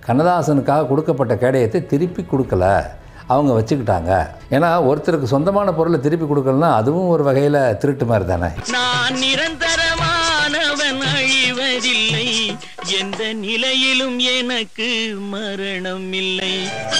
கண்ணதாசனுக்காக கொடுக்கப்பட்ட கேடயத்தை திருப்பி கொடுக்கல அவங்க வச்சுக்கிட்டாங்க ஏன்னா ஒருத்தருக்கு சொந்தமான பொருளை திருப்பி கொடுக்கலன்னா அதுவும் ஒரு வகையில் திருட்டு மாதிரி தானே நான் நிரந்தரமானவன் அழிவதில்லை எந்த நிலையிலும் எனக்கு மரணம் இல்லை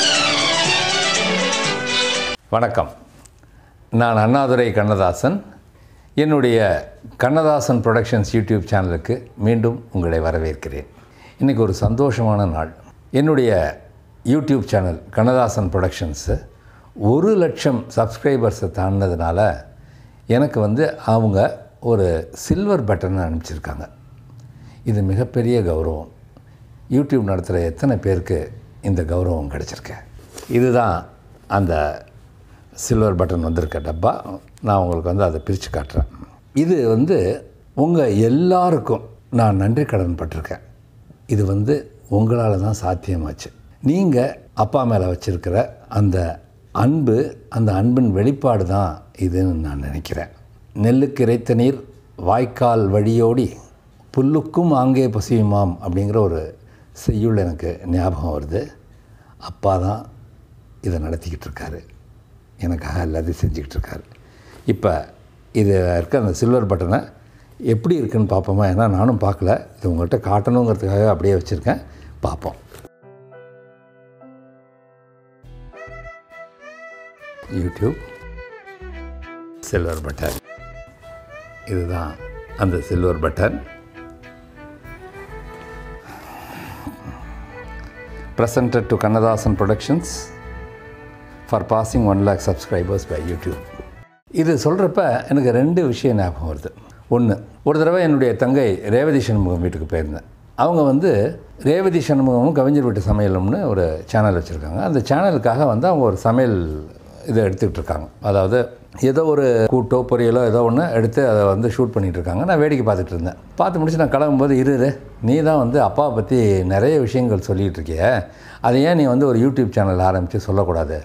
வணக்கம் நான் அண்ணாதுரை கண்ணதாசன் என்னுடைய கண்ணதாசன் ப்ரொடக்ஷன்ஸ் யூடியூப் சேனலுக்கு மீண்டும் உங்களை வரவேற்கிறேன் இன்றைக்கி ஒரு சந்தோஷமான நாள் என்னுடைய யூடியூப் சேனல் கண்ணதாசன் ப்ரொடக்ஷன்ஸு ஒரு லட்சம் சப்ஸ்கிரைபர்ஸை தாண்டினதுனால எனக்கு வந்து அவங்க ஒரு சில்வர் பட்டன் அனுப்பிச்சிருக்காங்க இது மிகப்பெரிய கௌரவம் யூடியூப் நடத்துகிற எத்தனை பேருக்கு இந்த கௌரவம் கிடச்சிருக்கு இதுதான் அந்த சில்வர் பட்டன் வந்திருக்க டப்பா நான் உங்களுக்கு வந்து அதை பிரித்து காட்டுறேன் இது வந்து உங்கள் எல்லாருக்கும் நான் நன்றி கடன் பட்டிருக்கேன் இது வந்து உங்களால் தான் சாத்தியமாச்சு நீங்கள் அப்பா மேலே வச்சுருக்கிற அந்த அன்பு அந்த அன்பின் வெளிப்பாடு தான் இதுன்னு நான் நினைக்கிறேன் நெல்லுக்கு இறைத்த நீர் வாய்க்கால் வழியோடி புல்லுக்கும் ஆங்கே பசியுமாம் அப்படிங்கிற ஒரு செய்யுள் எனக்கு ஞாபகம் வருது அப்பா தான் இதை நடத்திக்கிட்டு இருக்காரு எனக்காக எல்லாத்தையும் செஞ்சுக்கிட்டு இருக்காரு இப்போ இது இருக்க அந்த சில்வர் பட்டனை எப்படி இருக்குன்னு பார்ப்போமா ஏன்னா நானும் பார்க்கல இது உங்கள்கிட்ட காட்டணுங்கிறதுக்காக அப்படியே வச்சுருக்கேன் பார்ப்போம் யூடியூப் சில்வர் பட்டன் இதுதான் அந்த silver button presented to Kannadasan Productions for passing one lakh subscribers by YouTube இது சொல்கிறப்ப எனக்கு ரெண்டு விஷயம் ஞாபகம் வருது ஒன்று ஒரு தடவை என்னுடைய தங்கை ரேவதி சண்முகம் வீட்டுக்கு போயிருந்தேன் அவங்க வந்து ரேவதி சண்முகமும் கவிஞர் வீட்டு சமையலும்னு ஒரு சேனல் வச்சுருக்காங்க அந்த சேனலுக்காக வந்து அவங்க ஒரு சமையல் இதை எடுத்துக்கிட்டு இருக்காங்க அதாவது ஏதோ ஒரு கூட்டோ பொரியலோ ஏதோ ஒன்று எடுத்து அதை வந்து ஷூட் பண்ணிகிட்டு இருக்காங்க நான் வேடிக்கை பார்த்துட்டு இருந்தேன் பார்த்து முடிச்சு நான் கிளம்பும்போது இரு இரு, நீ தான் வந்து அப்பாவை பற்றி நிறைய விஷயங்கள் சொல்லிகிட்டு இருக்கிய அதை ஏன் நீ வந்து ஒரு யூடியூப் சேனல் ஆரம்பித்து சொல்லக்கூடாது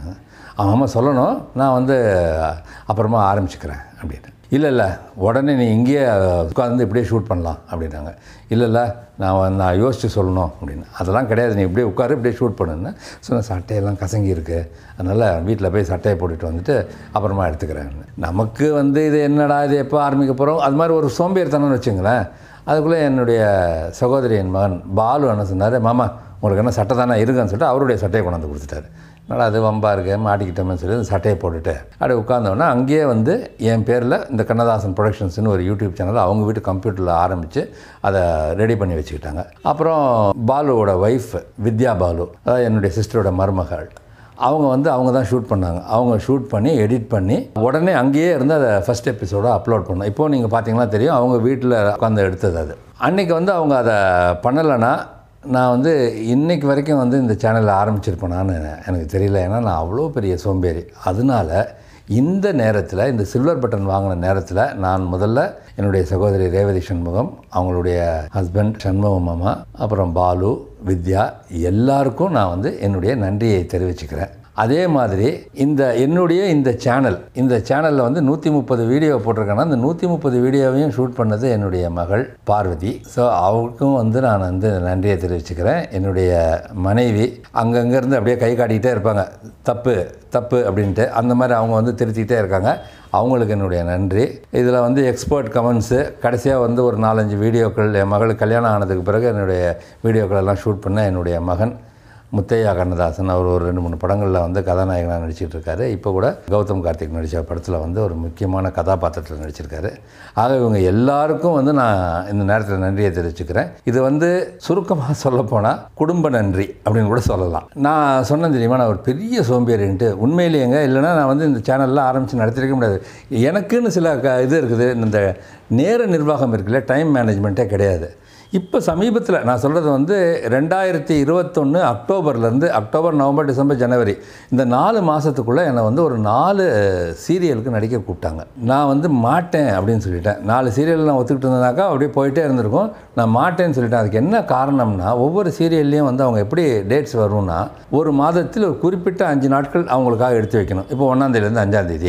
ஆமாம் சொல்லணும் நான் வந்து அப்புறமா ஆரம்பிச்சுக்கிறேன் அப்படின்னு இல்லை இல்லை உடனே நீ இங்கேயே உட்காந்து இப்படியே ஷூட் பண்ணலாம் அப்படின்னாங்க இல்லை இல்லை நான் வந்து- நான் யோசித்து சொல்லணும் அப்படின்னு அதெல்லாம் கிடையாது நீ இப்படியே உட்காரு இப்படியே ஷூட் பண்ணுன்னு சொன்ன சட்டையெல்லாம் கசங்கி இருக்கு அதனால் வீட்டில் போய் சட்டையை போட்டுட்டு வந்துட்டு அப்புறமா எடுத்துக்கிறேன் நமக்கு வந்து இது என்னடா இது எப்போ ஆரம்பிக்க போகிறோம் அது மாதிரி ஒரு சோம்பேறித்தனம்னு வச்சுங்களேன் அதுக்குள்ளே என்னுடைய சகோதரி என் மகன் பாலு என்ன சொன்னார் மாமா உங்களுக்கு என்ன சட்டை தானே இருக்குன்னு சொல்லிட்டு அவருடைய சட்டையை கொண்டாந்து கொடுத்துட்டாரு என்னடா அது வம்பா இருக்கு மாட்டிக்கிட்டோம்னு சொல்லி அந்த சட்டையை போட்டுட்டு அப்படியே உட்காந்தோடனே அங்கேயே வந்து என் பேரில் இந்த கண்ணதாசன் ப்ரொடக்ஷன்ஸ்னு ஒரு யூடியூப் சேனல் அவங்க வீட்டு கம்ப்யூட்டரில் ஆரம்பித்து அதை ரெடி பண்ணி வச்சுக்கிட்டாங்க அப்புறம் பாலுவோட ஒய்ஃப் வித்யா பாலு அதாவது என்னுடைய சிஸ்டரோட மருமகள் அவங்க வந்து அவங்க தான் ஷூட் பண்ணாங்க அவங்க ஷூட் பண்ணி எடிட் பண்ணி உடனே அங்கேயே இருந்து அதை ஃபஸ்ட் எபிசோட அப்லோட் பண்ணோம் இப்போது நீங்கள் பார்த்தீங்கன்னா தெரியும் அவங்க வீட்டில் உட்காந்து எடுத்தது அது அன்றைக்கி வந்து அவங்க அதை பண்ணலைன்னா நான் வந்து இன்னைக்கு வரைக்கும் வந்து இந்த சேனலை ஆரம்பிச்சிருப்பேனான்னு எனக்கு தெரியல ஏன்னா நான் அவ்வளோ பெரிய சோம்பேறி அதனால இந்த நேரத்தில் இந்த சில்வர் பட்டன் வாங்கின நேரத்தில் நான் முதல்ல என்னுடைய சகோதரி ரேவதி சண்முகம் அவங்களுடைய ஹஸ்பண்ட் சண்முகம் மாமா அப்புறம் பாலு வித்யா எல்லாருக்கும் நான் வந்து என்னுடைய நன்றியை தெரிவிச்சுக்கிறேன் அதே மாதிரி இந்த என்னுடைய இந்த சேனல் இந்த சேனலில் வந்து நூற்றி முப்பது வீடியோ போட்டிருக்கேன்னா அந்த நூற்றி முப்பது வீடியோவையும் ஷூட் பண்ணது என்னுடைய மகள் பார்வதி ஸோ அவருக்கும் வந்து நான் வந்து நன்றியை தெரிவிச்சுக்கிறேன் என்னுடைய மனைவி அங்கங்கேருந்து அப்படியே கை காட்டிக்கிட்டே இருப்பாங்க தப்பு தப்பு அப்படின்ட்டு அந்த மாதிரி அவங்க வந்து திருத்திக்கிட்டே இருக்காங்க அவங்களுக்கு என்னுடைய நன்றி இதில் வந்து எக்ஸ்பர்ட் கமெண்ட்ஸு கடைசியாக வந்து ஒரு நாலஞ்சு வீடியோக்கள் என் மகளுக்கு கல்யாணம் ஆனதுக்கு பிறகு என்னுடைய வீடியோக்கள் எல்லாம் ஷூட் பண்ண என்னுடைய மகன் முத்தையா கண்ணதாசன் அவர் ஒரு ரெண்டு மூணு படங்களில் வந்து கதாநாயகனாக நடிச்சிட்டு இருக்காரு இப்போ கூட கௌதம் கார்த்திக் நடித்த படத்தில் வந்து ஒரு முக்கியமான கதாபாத்திரத்தில் நடிச்சிருக்காரு ஆக இவங்க எல்லாருக்கும் வந்து நான் இந்த நேரத்தில் நன்றியை தெரிவிச்சுக்கிறேன் இது வந்து சுருக்கமாக சொல்லப்போனால் குடும்ப நன்றி அப்படின்னு கூட சொல்லலாம் நான் சொன்னேன் தெரியுமா நான் ஒரு பெரிய சோம்பேறின்ட்டு உண்மையிலேயேங்க இல்லைன்னா நான் வந்து இந்த சேனல்லாம் ஆரம்பித்து நடத்திருக்க முடியாது எனக்குன்னு சில க இது இருக்குது இந்த நேர நிர்வாகம் இருக்குல்ல டைம் மேனேஜ்மெண்ட்டே கிடையாது இப்போ சமீபத்தில் நான் சொல்கிறது வந்து ரெண்டாயிரத்தி இருபத்தொன்று அக்டோபர்லேருந்து அக்டோபர் நவம்பர் டிசம்பர் ஜனவரி இந்த நாலு மாதத்துக்குள்ளே என்னை வந்து ஒரு நாலு சீரியலுக்கு நடிக்க கூப்பிட்டாங்க நான் வந்து மாட்டேன் அப்படின்னு சொல்லிட்டேன் நாலு சீரியல் நான் ஒத்துக்கிட்டு இருந்தேனாக்கா அப்படியே போயிட்டே இருந்திருக்கும் நான் மாட்டேன்னு சொல்லிட்டேன் அதுக்கு என்ன காரணம்னா ஒவ்வொரு சீரியல்லையும் வந்து அவங்க எப்படி டேட்ஸ் வரும்னா ஒரு மாதத்தில் ஒரு குறிப்பிட்ட அஞ்சு நாட்கள் அவங்களுக்காக எடுத்து வைக்கணும் இப்போ ஒன்றாந்தேதியிலேருந்து அஞ்சாந்தேதி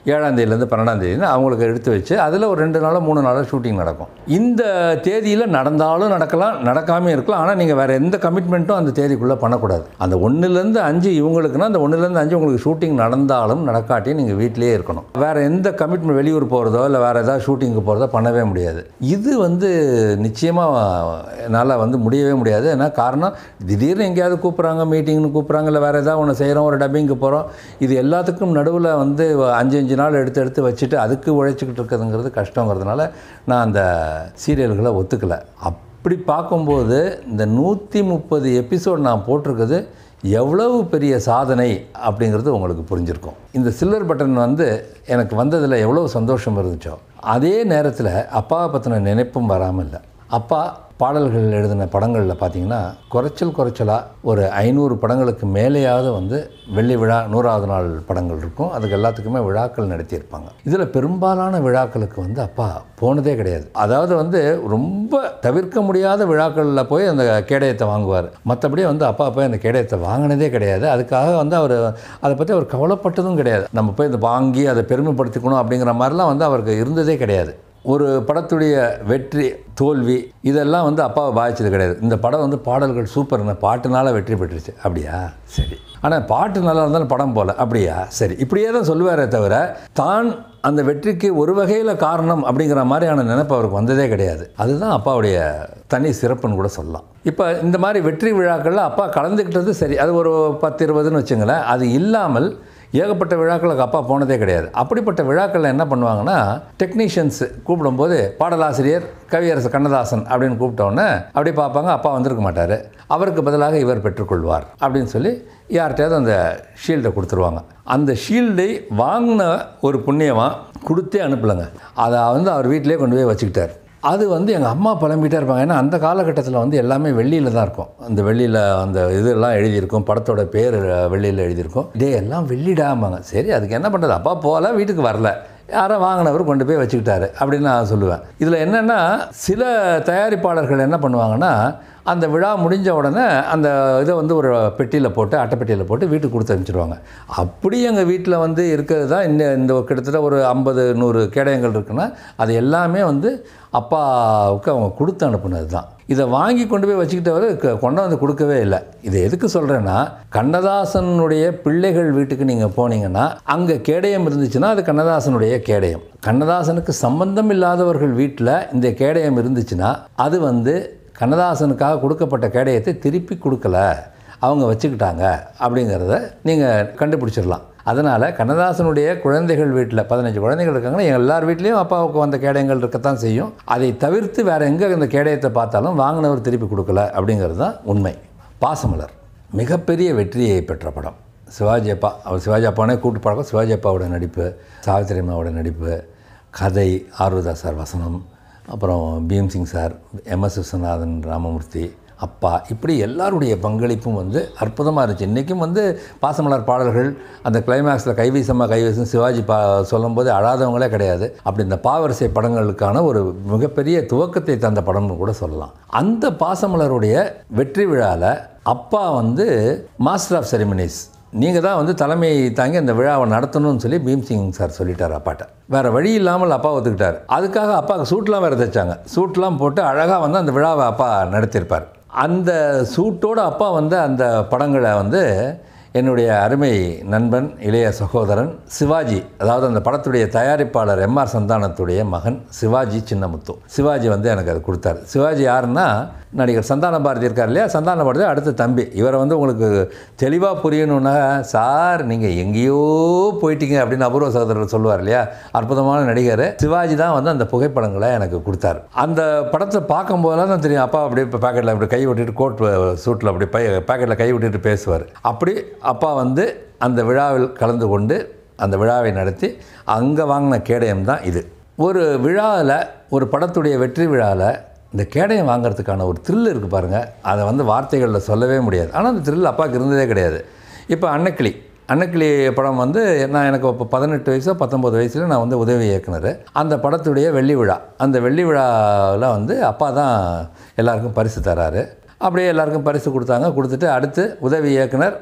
ஏழாம் தேதியிலேருந்து பன்னெண்டாம் தேதினு அவங்களுக்கு எடுத்து வச்சு அதில் ஒரு ரெண்டு நாளோ மூணு நாளோ ஷூட்டிங் நடக்கும் இந்த தேதியில் நடந்தாலும் நடக்கலாம் நடக்காமல் இருக்கலாம் ஆனால் நீங்கள் வேறு எந்த கமிட்மெண்ட்டும் அந்த தேதிக்குள்ளே பண்ணக்கூடாது அந்த ஒன்றுலேருந்து அஞ்சு இவங்களுக்குன்னா அந்த ஒன்றுலேருந்து அஞ்சு உங்களுக்கு ஷூட்டிங் நடந்தாலும் நடக்காட்டியும் நீங்கள் வீட்டிலேயே இருக்கணும் வேறு எந்த கமிட்மெண்ட் வெளியூர் போகிறதோ இல்லை வேறு ஏதாவது ஷூட்டிங்க்கு போகிறதோ பண்ணவே முடியாது இது வந்து நிச்சயமாக என்னால் வந்து முடியவே முடியாது ஏன்னா காரணம் திடீர்னு எங்கேயாவது கூப்பிட்றாங்க மீட்டிங்னு கூப்பிட்றாங்க இல்லை வேறு ஏதாவது ஒன்று செய்கிறோம் ஒரு டப்பிங்க்கு போகிறோம் இது எல்லாத்துக்கும் நடுவில் வந்து அஞ்சு அஞ்சு நாள் எடுத்து எடுத்து வச்சுட்டு அதுக்கு உழைச்சிக்கிட்டு இருக்கிறதுங்கிறது கஷ்டங்கிறதுனால நான் அந்த சீரியல்களை ஒத்துக்கலை அப்படி பார்க்கும்போது இந்த நூற்றி முப்பது எபிசோட் நான் போட்டிருக்கிறது எவ்வளவு பெரிய சாதனை அப்படிங்கிறது உங்களுக்கு புரிஞ்சிருக்கும் இந்த சில்வர் பட்டன் வந்து எனக்கு வந்ததில் எவ்வளோ சந்தோஷம் இருந்துச்சோ அதே நேரத்தில் அப்பாவை பற்றின நினைப்பும் வராமல் இல்லை அப்பா பாடல்கள் எழுதின படங்களில் பார்த்தீங்கன்னா குறைச்சல் குறைச்சலாக ஒரு ஐநூறு படங்களுக்கு மேலேயாவது வந்து வெள்ளி விழா நூறாவது நாள் படங்கள் இருக்கும் அதுக்கு எல்லாத்துக்குமே விழாக்கள் நடத்தியிருப்பாங்க இதில் பெரும்பாலான விழாக்களுக்கு வந்து அப்பா போனதே கிடையாது அதாவது வந்து ரொம்ப தவிர்க்க முடியாத விழாக்களில் போய் அந்த கேடயத்தை வாங்குவார் மற்றபடி வந்து அப்பா போய் அந்த கேடயத்தை வாங்கினதே கிடையாது அதுக்காக வந்து அவர் அதை பற்றி அவர் கவலைப்பட்டதும் கிடையாது நம்ம போய் இதை வாங்கி அதை பெருமைப்படுத்திக்கணும் அப்படிங்கிற மாதிரிலாம் வந்து அவருக்கு இருந்ததே கிடையாது ஒரு படத்துடைய வெற்றி தோல்வி இதெல்லாம் வந்து அப்பாவை பாதிச்சது கிடையாது இந்த படம் வந்து பாடல்கள் சூப்பர்ங்க பாட்டுனால வெற்றி பெற்றுச்சு அப்படியா சரி ஆனால் பாட்டு நல்லா இருந்தாலும் படம் போல அப்படியா சரி இப்படியே தான் சொல்லுவாரே தவிர தான் அந்த வெற்றிக்கு ஒரு வகையில் காரணம் அப்படிங்கிற மாதிரியான நினைப்பு அவருக்கு வந்ததே கிடையாது அதுதான் அப்பாவுடைய தனி சிறப்புன்னு கூட சொல்லலாம் இப்போ இந்த மாதிரி வெற்றி விழாக்களில் அப்பா கலந்துக்கிட்டது சரி அது ஒரு பத்து இருபதுன்னு வச்சுங்களேன் அது இல்லாமல் ஏகப்பட்ட விழாக்களுக்கு அப்பா போனதே கிடையாது அப்படிப்பட்ட விழாக்களில் என்ன பண்ணுவாங்கன்னா டெக்னீஷியன்ஸ் கூப்பிடும்போது பாடலாசிரியர் கவியரசு கண்ணதாசன் அப்படின்னு கூப்பிட்டோன்னே அப்படி பார்ப்பாங்க அப்பா வந்திருக்க மாட்டார் அவருக்கு பதிலாக இவர் பெற்றுக்கொள்வார் அப்படின்னு சொல்லி யார்கிட்டயாவது அந்த ஷீல்டை கொடுத்துருவாங்க அந்த ஷீல்டை வாங்கின ஒரு புண்ணியமாக கொடுத்தே அனுப்பலைங்க அதை வந்து அவர் வீட்டிலே கொண்டு போய் வச்சுக்கிட்டார் அது வந்து எங்கள் அம்மா புலம்பிகிட்டே இருப்பாங்க ஏன்னா அந்த காலகட்டத்தில் வந்து எல்லாமே வெள்ளியில் தான் இருக்கும் அந்த வெள்ளியில் அந்த இதெல்லாம் எழுதியிருக்கும் படத்தோட பேர் வெள்ளியில் எழுதியிருக்கும் டே எல்லாம் வெள்ளிடாமாங்க சரி அதுக்கு என்ன பண்ணுறது அப்பா போகல வீட்டுக்கு வரல யாரோ வாங்கினவர் கொண்டு போய் வச்சுக்கிட்டாரு அப்படின்னு நான் சொல்லுவேன் இதில் என்னென்னா சில தயாரிப்பாளர்கள் என்ன பண்ணுவாங்கன்னா அந்த விழா முடிஞ்ச உடனே அந்த இதை வந்து ஒரு பெட்டியில் போட்டு அட்டைப்பெட்டியில் போட்டு வீட்டுக்கு கொடுத்து அனுப்பிச்சிடுவாங்க அப்படி எங்கள் வீட்டில் வந்து இருக்கிறது தான் இந்த இந்த கிட்டத்தட்ட ஒரு ஐம்பது நூறு கேடயங்கள் இருக்குன்னா அது எல்லாமே வந்து அப்பாவுக்கு அவங்க கொடுத்து அனுப்புனது தான் இதை வாங்கி கொண்டு போய் வச்சுக்கிட்டவர் க- கொண்டு வந்து கொடுக்கவே இல்லை இதை எதுக்கு சொல்கிறேன்னா கண்ணதாசனுடைய பிள்ளைகள் வீட்டுக்கு நீங்கள் போனீங்கன்னா அங்கே கேடயம் இருந்துச்சுன்னா அது கண்ணதாசனுடைய கேடயம் கண்ணதாசனுக்கு சம்பந்தம் இல்லாதவர்கள் வீட்டில் இந்த கேடயம் இருந்துச்சுன்னா அது வந்து கண்ணதாசனுக்காக கொடுக்கப்பட்ட கேடயத்தை திருப்பி கொடுக்கல அவங்க வச்சுக்கிட்டாங்க அப்படிங்கிறத நீங்கள் கண்டுபிடிச்சிடலாம் அதனால் கண்ணதாசனுடைய குழந்தைகள் வீட்டில் பதினஞ்சு குழந்தைகள் இருக்காங்கன்னா எங்கள் எல்லார் வீட்லேயும் அப்பாவுக்கு வந்த கேடயங்கள் இருக்கத்தான் செய்யும் அதை தவிர்த்து வேறு எங்கே இந்த கேடயத்தை பார்த்தாலும் வாங்கினவர் திருப்பி கொடுக்கல அப்படிங்கிறது தான் உண்மை பாசமலர் மிகப்பெரிய வெற்றியை பெற்ற படம் சிவாஜி அப்பா அவர் சிவாஜி அப்பானே கூட்டு பழக்கம் சிவாஜி அப்பாவோட நடிப்பு சாவித்திரி அம்மாவோட நடிப்பு கதை ஆர்வதா சார் வசனம் அப்புறம் பீம்சிங் சார் எம்எஸ் விஸ்வநாதன் ராமமூர்த்தி அப்பா இப்படி எல்லாருடைய பங்களிப்பும் வந்து அற்புதமாக இருந்துச்சு இன்றைக்கும் வந்து பாசமலர் பாடல்கள் அந்த கிளைமேக்ஸில் கைவீசம்மா கைவீசம் சிவாஜி பா சொல்லும்போது அழாதவங்களே கிடையாது அப்படி இந்த பாவரிசை படங்களுக்கான ஒரு மிகப்பெரிய துவக்கத்தை தந்த படம்னு கூட சொல்லலாம் அந்த பாசமலருடைய வெற்றி விழாவில் அப்பா வந்து மாஸ்டர் ஆஃப் செரிமனிஸ் நீங்கள் தான் வந்து தலைமை தாங்கி அந்த விழாவை நடத்தணும்னு சொல்லி பீம்சிங் சார் சொல்லிட்டார் அப்பாட்ட வேறு வழி இல்லாமல் அப்பா ஒத்துக்கிட்டார் அதுக்காக அப்பாவுக்கு சூட்லாம் வேறு தைச்சாங்க சூட்லாம் போட்டு அழகாக வந்து அந்த விழாவை அப்பா நடத்தியிருப்பார் அந்த சூட்டோட அப்பா வந்து அந்த படங்களை வந்து என்னுடைய அருமை நண்பன் இளைய சகோதரன் சிவாஜி அதாவது அந்த படத்துடைய தயாரிப்பாளர் எம்ஆர் சந்தானத்துடைய மகன் சிவாஜி சின்னமுத்து சிவாஜி வந்து எனக்கு அது கொடுத்தாரு சிவாஜி யாருன்னா நடிகர் சந்தான பாரதி இருக்கார் இல்லையா சந்தான பாரதி அடுத்த தம்பி இவரை வந்து உங்களுக்கு தெளிவாக புரியணுன்னா சார் நீங்கள் எங்கேயோ போயிட்டீங்க அப்படின்னு அபூர்வ சகோதரர் சொல்லுவார் இல்லையா அற்புதமான நடிகர் சிவாஜி தான் வந்து அந்த புகைப்படங்களை எனக்கு கொடுத்தாரு அந்த படத்தை பார்க்கும்போதெல்லாம் தான் தெரியும் அப்பா அப்படியே இப்போ பேக்கெட்டில் அப்படி கை விட்டுட்டு கோட் சூட்டில் அப்படி பை பேக்கெட்டில் கை விட்டுட்டு பேசுவார் அப்படி அப்பா வந்து அந்த விழாவில் கலந்து கொண்டு அந்த விழாவை நடத்தி அங்கே வாங்கின கேடயம் தான் இது ஒரு விழாவில் ஒரு படத்துடைய வெற்றி விழாவில் இந்த கேடயம் வாங்குறதுக்கான ஒரு த்ரில் இருக்குது பாருங்கள் அதை வந்து வார்த்தைகளில் சொல்லவே முடியாது ஆனால் அந்த த்ரில் அப்பாவுக்கு இருந்ததே கிடையாது இப்போ அன்னக்கிளி அன்னக்கிளி படம் வந்து நான் எனக்கு இப்போ பதினெட்டு வயசோ பத்தொம்பது வயசில் நான் வந்து உதவி இயக்குனர் அந்த படத்துடைய வெள்ளி விழா அந்த வெள்ளி விழாவில் வந்து அப்பா தான் எல்லாருக்கும் பரிசு தராரு அப்படியே எல்லாருக்கும் பரிசு கொடுத்தாங்க கொடுத்துட்டு அடுத்து உதவி இயக்குனர்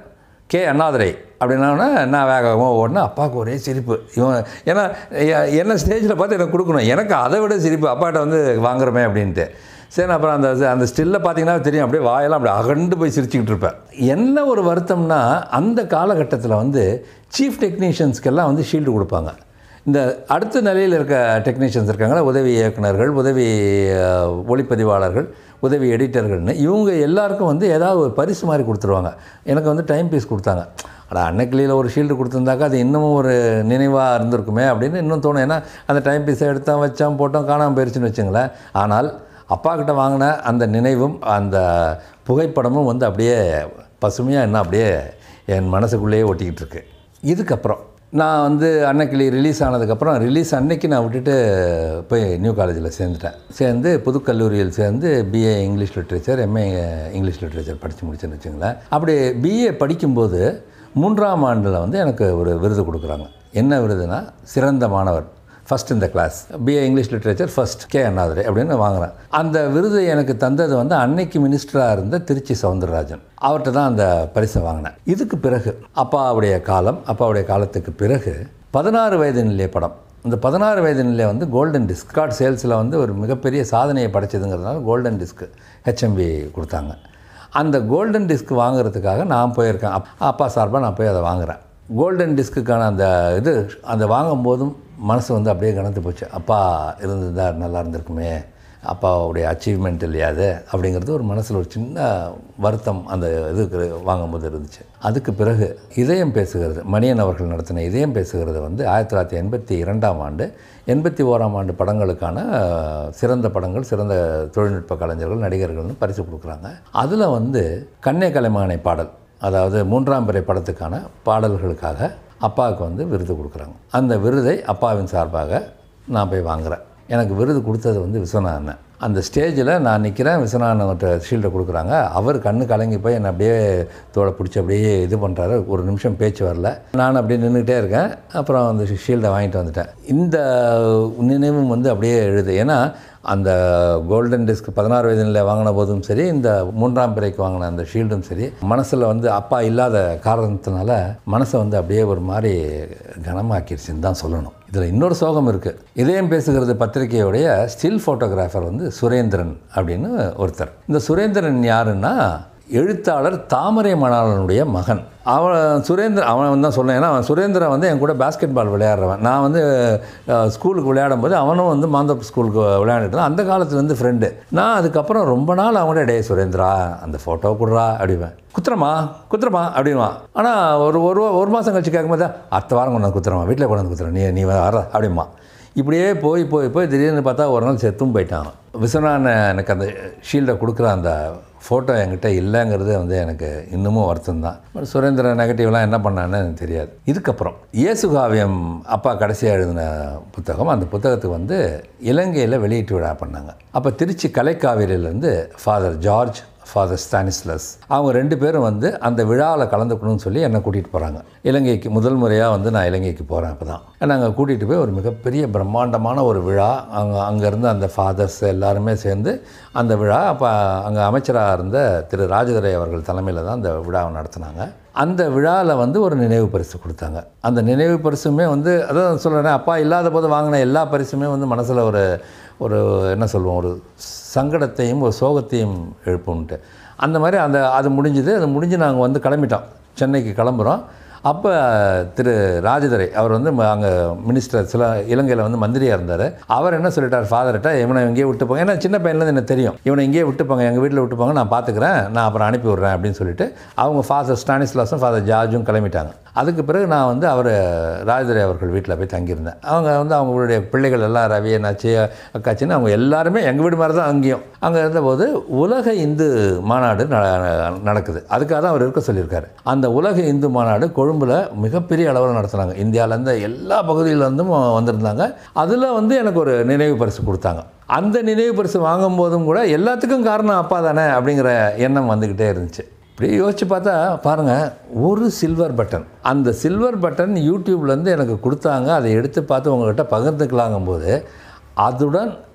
கே அண்ணாதுரை அப்படின்னா நான் வேகமாக ஓடினா அப்பாவுக்கு ஒரே சிரிப்பு இவன் ஏன்னா எ- என்ன ஸ்டேஜில் பார்த்து எனக்கு கொடுக்கணும் எனக்கு அதை விட சிரிப்பு அப்பாட்ட வந்து வாங்குறோமே அப்படின்ட்டு சரி அப்புறம் அந்த அந்த ஸ்டில்ல பார்த்தீங்கன்னா தெரியும் அப்படியே வாயெல்லாம் அப்படியே அகண்டு போய் சிரிச்சுக்கிட்டு இருப்பேன் என்ன ஒரு வருத்தம்னா அந்த காலகட்டத்தில் வந்து சீஃப் டெக்னீஷியன்ஸ்க்கெல்லாம் வந்து ஷீல்டு கொடுப்பாங்க இந்த அடுத்த நிலையில் இருக்க டெக்னீஷியன்ஸ் இருக்காங்களா உதவி இயக்குனர்கள் உதவி அஹ், ஒளிப்பதிவாளர்கள் உதவி எடிட்டர்கள்னு இவங்க எல்லாருக்கும் வந்து ஏதாவது ஒரு பரிசு மாதிரி கொடுத்துருவாங்க எனக்கு வந்து டைம் பீஸ் கொடுத்தாங்க அட அன்னைக்கிளியில் ஒரு ஷீல்டு கொடுத்துருந்தாக்கா அது இன்னமும் ஒரு நினைவாக இருந்திருக்குமே அப்படின்னு இன்னும் தோணும் ஏன்னா அந்த டைம் பீஸை எடுத்தோம் வச்சோம் போட்டோம் காணாமல் போயிடுச்சுன்னு வச்சுங்களேன் ஆனால் அப்பா கிட்ட வாங்கின அந்த நினைவும் அந்த புகைப்படமும் வந்து அப்படியே பசுமையாக இன்னும் அப்படியே என் மனசுக்குள்ளேயே ஒட்டிக்கிட்டு இருக்கு இதுக்கப்புறம் நான் வந்து அன்னைக்கிளி ரிலீஸ் ஆனதுக்கப்புறம் ரிலீஸ் அன்னைக்கு நான் விட்டுட்டு போய் நியூ காலேஜில் சேர்ந்துட்டேன் சேர்ந்து புதுக்கல்லூரியில் சேர்ந்து BA English literature MA English literature படித்து முடிச்சேன்னு வச்சுங்களேன் அப்படி பிஏ படிக்கும்போது மூன்றாம் ஆண்டில் வந்து எனக்கு ஒரு விருது கொடுக்குறாங்க என்ன விருதுனா சிறந்த மாணவர் ஃபஸ்ட் இந்த class BA English literature first K Annadurai அப்படின்னு வாங்குறேன் அந்த விருது எனக்கு தந்தது வந்து அன்னைக்கு மினிஸ்டராக இருந்த திருச்சி சவுந்தரராஜன் அவர்கிட்ட தான் அந்த பரிசை வாங்கினேன் இதுக்கு பிறகு அப்பாவுடைய காலம் அப்பாவுடைய காலத்துக்கு பிறகு பதினாறு வயது நிலைய படம் இந்த பதினாறு வயது நிலையை வந்து கோல்டன் டிஸ்க் கார்டு சேல்ஸில் வந்து ஒரு மிகப்பெரிய சாதனையை படைச்சதுங்கிறதுனால கோல்டன் டிஸ்க் ஹெச்எம்பி கொடுத்தாங்க அந்த கோல்டன் டிஸ்க் வாங்குறதுக்காக நான் போயிருக்கேன் அப் அப்பா சார்பாக நான் போய் அதை வாங்குறேன் கோல்டன் டிஸ்க்குக்கான அந்த இது அந்த வாங்கும்போதும் மனசு வந்து அப்படியே கனத்து போச்சு அப்பா இருந்திருந்தா நல்லா இருந்திருக்குமே அப்பாவுடைய அச்சீவ்மெண்ட் இல்லையா அது அப்படிங்கிறது ஒரு மனசில் ஒரு சின்ன வருத்தம் அந்த இதுக்கு வாங்கும்போது இருந்துச்சு அதுக்கு பிறகு இதயம் பேசுகிறது மணியன் அவர்கள் நடத்தின இதயம் பேசுகிறது வந்து ஆயிரத்தி தொள்ளாயிரத்தி எண்பத்தி இரண்டாம் ஆண்டு எண்பத்தி ஓராம் ஆண்டு படங்களுக்கான அஹ், சிறந்த படங்கள் சிறந்த தொழில்நுட்ப கலைஞர்கள் நடிகர்கள்னு பரிசு கொடுக்குறாங்க அதில் வந்து கண்ணே கலைமானை பாடல் அதாவது மூன்றாம் பிறை படத்துக்கான பாடல்களுக்காக அப்பாவுக்கு வந்து விருது கொடுக்குறாங்க அந்த விருதை அப்பாவின் சார்பாக நான் போய் வாங்குறேன் எனக்கு விருது கொடுத்தது வந்து விஸ்வநாதன் அந்த ஸ்டேஜில் நான் நிற்கிறேன் விஸ்வநாதன்கிட்ட ஷீல்டை கொடுக்குறாங்க அவர் கண்ணு கலங்கி போய் என்னை அப்படியே தோலை பிடிச்சி அப்படியே இது பண்ணுறாரு ஒரு நிமிஷம் பேச்சு வரல நான் அப்படியே நின்றுக்கிட்டே இருக்கேன் அப்புறம் அந்த ஷீல்டை வாங்கிட்டு வந்துட்டேன் இந்த நினைவும் வந்து அப்படியே எழுது ஏன்னா அந்த கோல்டன் டிஸ்க் பதினாறு வயதில் வாங்கின போதும் சரி இந்த மூன்றாம் பிறைக்கு வாங்கின அந்த ஷீல்டும் சரி மனசில் வந்து அப்பா இல்லாத காரணத்தினால மனசை வந்து அப்படியே ஒரு மாதிரி கனமாக்கிடுச்சுன்னு தான் சொல்லணும் இதில் இன்னொரு சோகம் இருக்குது இதயம் பேசுகிறது பத்திரிகையுடைய ஸ்டில் ஃபோட்டோகிராஃபர் வந்து சுரேந்திரன் அப்படின்னு ஒருத்தர் இந்த சுரேந்திரன் யாருன்னா எழுத்தாளர் தாமரை மணாளனுடைய மகன் அவன் சுரேந்திரன் அவன் தான் சொன்னேன் ஏன்னா அவன் சுரேந்திரன் வந்து என் கூட பாஸ்கெட் பால் விளையாடுறவன் நான் வந்து அஹ், ஸ்கூலுக்கு விளையாடும் போது அவனும் வந்து மாந்தப் ஸ்கூலுக்கு விளையாண்டுட்டு இருந்தான். அந்த காலத்துலேருந்து ஃப்ரெண்டு நான் அதுக்கப்புறம் ரொம்ப நாள் அவங்களே டே சுரேந்திரா அந்த ஃபோட்டோ கொடுறா அப்படிவேன் குத்துறமா குத்துறமா அப்படின்வான் ஆனால் ஒரு ஒரு ஒரு மாதம் கழிச்சு கேட்கும்போது அடுத்த வாரம் கொண்டு வந்து குத்துறமா வீட்டில் கொண்டு வந்து குத்துறேன் நீ நீ வர அப்படிமா இப்படியே போய் போய் போய் திடீர்னு பார்த்தா ஒரு நாள் செத்தும் போயிட்டான் விஸ்வநாதன் எனக்கு அந்த ஷீல்டை கொடுக்குற அந்த ஃபோட்டோ என்கிட்ட இல்லைங்கிறது வந்து எனக்கு இன்னமும் வருத்தம் தான் சுரேந்திரன் நெகட்டிவ்லாம் என்ன பண்ணான்னு எனக்கு தெரியாது இதுக்கப்புறம் இயேசுகாவியம் அப்பா கடைசியாக எழுதின புத்தகம் அந்த புத்தகத்துக்கு வந்து இலங்கையில் வெளியீட்டு விழா பண்ணாங்க அப்போ திருச்சி கலைக்காவிரியிலேருந்து ஃபாதர் ஜார்ஜ் ஃபாதர் ஸ்டானிஸ்லஸ் அவங்க ரெண்டு பேரும் வந்து அந்த விழாவில் கலந்துக்கணும்னு சொல்லி என்னை கூட்டிகிட்டு போகிறாங்க இலங்கைக்கு முதல் முறையாக வந்து நான் இலங்கைக்கு போகிறேன் அப்போ தான் நாங்கள் கூட்டிகிட்டு போய் ஒரு மிகப்பெரிய பிரம்மாண்டமான ஒரு விழா அங்கே அங்கேருந்து அந்த ஃபாதர்ஸ் எல்லாருமே சேர்ந்து அந்த விழா அப்போ அங்கே அமைச்சராக இருந்த திரு ராஜதுரை அவர்கள் தலைமையில் தான் அந்த விழாவை நடத்தினாங்க அந்த விழாவில் வந்து ஒரு நினைவு பரிசு கொடுத்தாங்க அந்த நினைவு பரிசுமே வந்து அதான் சொல்கிறேன் அப்பா இல்லாத போது வாங்கின எல்லா பரிசுமே வந்து மனசில் ஒரு ஒரு என்ன சொல்லுவோம் ஒரு சங்கடத்தையும் ஒரு சோகத்தையும் எழுப்பும்ன்ட்டு அந்த மாதிரி அந்த அது முடிஞ்சுது அது முடிஞ்சு நாங்கள் வந்து கிளம்பிட்டோம் சென்னைக்கு கிளம்புறோம் அப்போ திரு ராஜதுரை அவர் வந்து அங்கே மினிஸ்டர் சில இலங்கையில் வந்து மந்திரியாக இருந்தார் அவர் என்ன சொல்லிட்டார் ஃபாதர்கிட்ட இவனை இங்கேயே விட்டு போங்க ஏன்னா சின்ன பையன்லேருந்து எனக்கு தெரியும் இவனை இங்கேயே விட்டு போங்க எங்கள் வீட்டில் விட்டு போங்க நான் பார்த்துக்கிறேன் நான் அப்புறம் அனுப்பி விட்றேன் அப்படின்னு சொல்லிட்டு அவங்க ஃபாதர் ஸ்டானிஸ்லாஸும் ஃபாதர் ஜார்ஜும் கிளம்பிட்டாங்க அதுக்கு பிறகு நான் வந்து அவர் ராஜதுரை அவர்கள் வீட்டில் போய் தங்கியிருந்தேன் அவங்க வந்து அவங்களுடைய பிள்ளைகள் எல்லாம் ரவி அண்ணாச்சி அக்காச்சின்னு அவங்க எல்லாருமே எங்கள் வீடு மாதிரி தான் அங்கேயும் அங்கே இருந்தபோது உலக இந்து மாநாடு ந- நடக்குது அதுக்காக தான் அவர் இருக்க சொல்லியிருக்காரு அந்த உலக இந்து மாநாடு கொழும்பில் மிகப்பெரிய அளவில் நடத்துனாங்க இந்தியாவிலேருந்து எல்லா பகுதியிலேருந்தும் வந்திருந்தாங்க அதில் வந்து எனக்கு ஒரு நினைவு பரிசு கொடுத்தாங்க அந்த நினைவு பரிசு வாங்கும்போதும் கூட எல்லாத்துக்கும் காரணம் அப்பா தானே அப்படிங்கிற எண்ணம் வந்துக்கிட்டே இருந்துச்சு இப்படி யோசிச்சு பார்த்தா பாருங்கள் ஒரு சில்வர் பட்டன் அந்த சில்வர் பட்டன் யூடியூப்லேருந்து எனக்கு கொடுத்தாங்க அதை எடுத்து பார்த்து உங்கள்கிட்ட பகிர்ந்துக்கலாங்கும் போது அதுடன்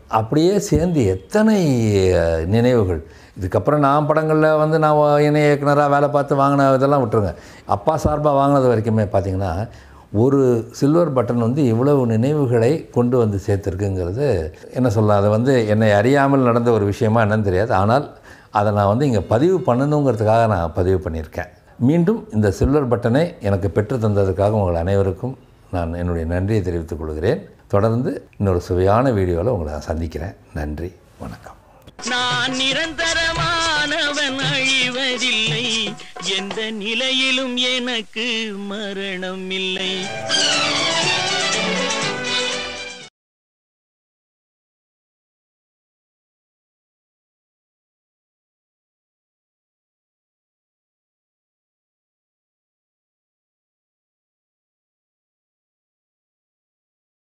அப்படியே சேர்ந்து எத்தனை அஹ், நினைவுகள் இதுக்கப்புறம் நான் படங்களில் வந்து நான் இணை இயக்குனராக வேலை பார்த்து வாங்கின இதெல்லாம் விட்டுருங்க அப்பா சார்பாக வாங்கினது வரைக்குமே பார்த்தீங்கன்னா ஒரு சில்வர் பட்டன் வந்து இவ்வளவு நினைவுகளை கொண்டு வந்து சேர்த்துருக்குங்கிறது என்ன சொல்ல அது வந்து என்னை அறியாமல் நடந்த ஒரு விஷயமா என்னன்னு தெரியாது ஆனால் அதை நான் வந்து இங்கே பதிவு பண்ணணுங்கிறதுக்காக நான் பதிவு பண்ணியிருக்கேன் மீண்டும் இந்த சில்வர் பட்டனை எனக்கு பெற்று தந்ததுக்காக உங்கள் அனைவருக்கும் நான் என்னுடைய நன்றியை தெரிவித்துக் கொள்கிறேன் தொடர்ந்து இன்னொரு சுவையான வீடியோவில் உங்களை நான் சந்திக்கிறேன் நன்றி வணக்கம் நான் நிரந்தரமானவன் அழிவதில்லை எந்த நிலையிலும் எனக்கு மரணம் இல்லை